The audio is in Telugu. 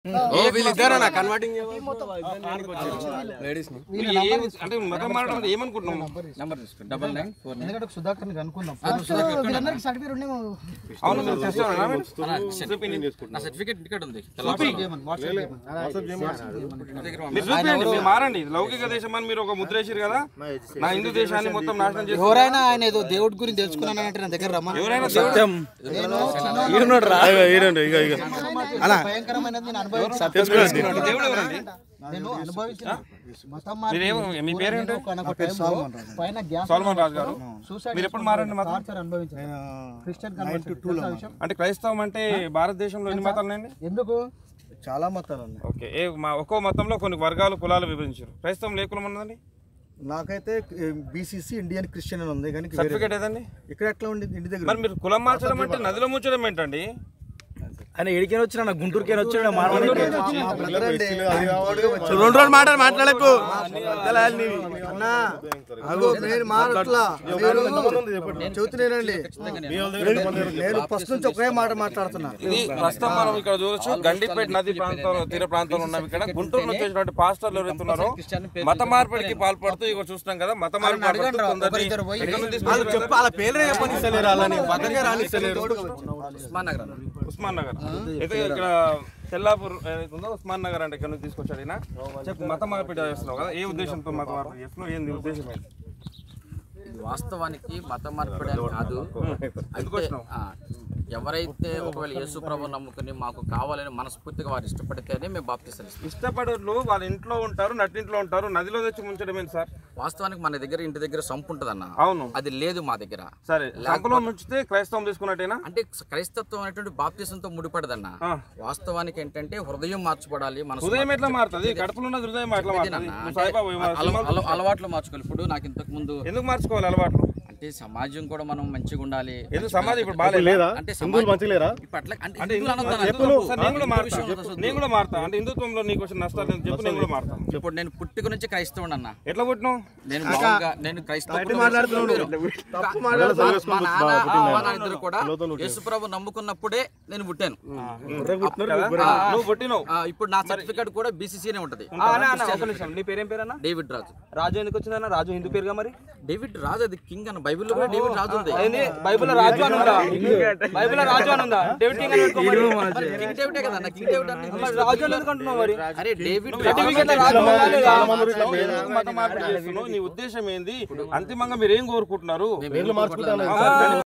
ఓ వీళ్ళిద్దరేనా కన్వర్టింగ్ లేడీస్ ని మీకు ఏ- అంటే మతం మారడం అంటే ఏమనుకుంటున్నాం నెంబర్ తీసుకోండి డబల్ నైన్ ఫోర్ నైన్ ఎందుకంటే సుధాకర్ కనుక్కుందాం వీళ్ళందరికీ సర్టిఫికేట్ ఉండేమో అవును మీరు చేస్తారా మీరు? నా సర్టిఫికేట్ ఇక్కడ ఉంది మీరు చూపించండి మీరు మారండి ఇది లౌకిక దేశం అని మీరు ఒక ముద్ర వేసారు కదా నా హిందూ దేశాన్ని మొత్తం నాశనం చేసి ఎవరైనా ఆయన ఏదో దేవుడి గురించి తెలుసుకున్నానంటే నా దగ్గర రమ్మని ఎవరైనా దేవుడు భయంకరమైనది నేను అనుభవించాను దేవుడు ఎవరండి నేను అనుభవించిన మతం మీరేమో మీ పేరేంటి మార్పు ఒక టైంలో పైన గ్యాస్ సల్మాన్ రాజు గారు సూసైడ్ మీరు ఎప్పుడు మారండి మతం టార్చర్ అనుభవించాను క్రిస్టియన్ కన్వర్షన్ తెలుసా ఆ విషయం? అంటే క్రైస్తవం అంటే భారతదేశంలో ఎన్ని మతాలు ఉన్నాయండి ఎందుకు చాలా మతాలు ఉన్నాయి ఓకే ఏ మా ఒక్కో మతంలో కొన్ని వర్గాలు కులాలు విభజించారు క్రైస్తవం ఏ కులం ఉన్నదండి నాకైతే బీసీసీ ఇండియన్ క్రిస్టియన్ అని ఉంది కానీ వేరే- సర్టిఫికేట్ ఏదండి ఇక్కడ ఎట్లా ఉండింది ఇంటి దగ్గర మరి మీరు కులం మార్చడం అంటే నదిలో ముంచడం ఏంటండి ఆయన ఎడికైనా వచ్చిన గుంటూరుకైనా వచ్చాడు మా brother అండి, అది వాడుగా వచ్చాడు. రెండు రోజులు మాటలు మాట్లాడకు అన్నా, అగో నేను మారట్లా మీరు చెబుతున్నానండి నేను ఫస్ట్ నుంచి ఒకే మాట మాట్లాడుతున్నా ఇది ప్రస్తుతం మనం ఇక్కడ చూడొచ్చు గండిపేట నది ప్రాంతంలో తీర ప్రాంతంలో ఉన్నాం ఇక్కడ గుంటూరులో వచ్చేటువంటి పాస్టర్లు ఎవరైతున్నారో మత మార్పిడికి పాల్పడుతూ ఇక్కడ చూస్తున్నాం కదా మత మార్పిడి పడుతూ కొందరిని ఎక్కడి నుంచి తీసుకొచ్చారు? చెప్ప వాళ్ళ పేర్లే చెప్పనిస్తలేరు అలాని బతకే రానిస్తలేరు ఉస్మాన్ నగర్ అన్న. ఉస్మాన్ నగర్ అయితే ఇక్కడ తెల్లాపూర్ ఏదైతే ఉందో ఉస్మాన్ నగర్ అంటే ఇక్కడ నుంచి తీసుకొచ్చాడు ఈయన చెప్పు మత మార్పిడి చేస్తున్నావు కదా ఏ ఉద్దేశంతో మత మార్పిడి చేస్తున్నావు ఏంది ఉద్దేశం ఏంటి ఇది వాస్తవానికి మత మార్పిడి అని కాదు అయితే ఆ, ఎవరైతే ఒకవేళ యేసు ప్రభు నమ్ముకుని మాకు కావాలని మనస్ఫూర్తిగా వారు ఇష్టపడితేనే మేము బాప్తిస్తాం ఇష్టపడరు వాళ్ళ ఇంట్లో ఉంటారు నట్టింట్లో ఉంటారు నదిలో తెచ్చి ముంచడం ఏంటి సార్ వాస్తవానికి మన దగ్గర ఇంటి దగ్గర సంపు ఉంటదన్న అవును అది లేదు మా దగ్గర సరే సంపలో ముంచితే క్రైస్తవం తీసుకున్నట్టేనా అంటే క్రైస్తత్వం అనేటువంటి బాప్తిసంతో ముడిపడదన్న ఆ. వాస్తవానికి ఏంటంటే హృదయం మార్చబడాలి మనసు హృదయం ఎట్లా మారుతుంది కడుపులో ఉన్న హృదయం ఎట్లా మారుతుంది మార్చబడాలి. నువ్వు అంటే సాయిబాబా ఏమో అల- సినిమాలు అల- అలవాట్లు మార్చుకోవాలి ఇప్పుడు నాకు ఇంతకు ముందు ఎందుకు మార్చుకోవాలి అలవాట్లు అంటే సమాజం కూడా మనం మంచిగా ఉండాలి ఎందుకు సమాజం ఇప్పుడు బాగాలేదా అంటే సమాజం ఇప్పుడు అట్లా అంటే హిందువులు అనొద్దు అన్న. సార్, నేను కూడా మారుతా విషయం వద్దు. నేను కూడా మారుతా అంటే హిందుత్వంలో నీకు వచ్చిన నష్టాలు ఏంటి చెప్పు నేను కూడా మారుతా ఇప్పుడు నేను పుట్టుక నుంచి క్రైస్తవుడు అన్న ఎట్లా పుట్టినావు నేను మామూలుగా నేను క్రైస్తవుడు మా నాన్న అమ్మ నాన్న ఇద్దరు కూడా యేసుప్రభు నమ్ముకున్నప్పుడే నేను పుట్టాను కదా? నువ్వు పుట్టినావు ఆ, ఇప్పుడు నా సర్టిఫికేట్ కూడా బీసీసీనే ఉంటది నీ పేరేం పేరన్నా డేవిడ్ రాజు రాజు ఎందుకు వచ్చిందన్న రాజు హిందూ పేరుగా మరి డేవిడ్ రాజు అది కింగ్ అన్న బైబిల్లో కూడా డేవిడ్ రాజు ఉంది ఏంది బైబిల్ రాజు అని ఉందా బైబిల్ రాజు అని ఉందా డేవిడ్ కింగ్ అని పెట్టుకో మరి. మరి కింగ్ డేవిడే కదా అన్న కింగ్ డేవిడ్ అన్న మరి రాజు అని ఎందుకు అంటున్నావు మరి అరే డేవిడ్ సర్టిఫికేట్ రాజు కావాలిగా? ఎందుకు మత మార్పిడి చేస్తున్నావు నీ ఉద్దేశం ఏంది అంతిమంగా మీరు ఏం కోరుకుంటున్నారు మేము ఏం కోరుకుంటున్నాం? ఆ,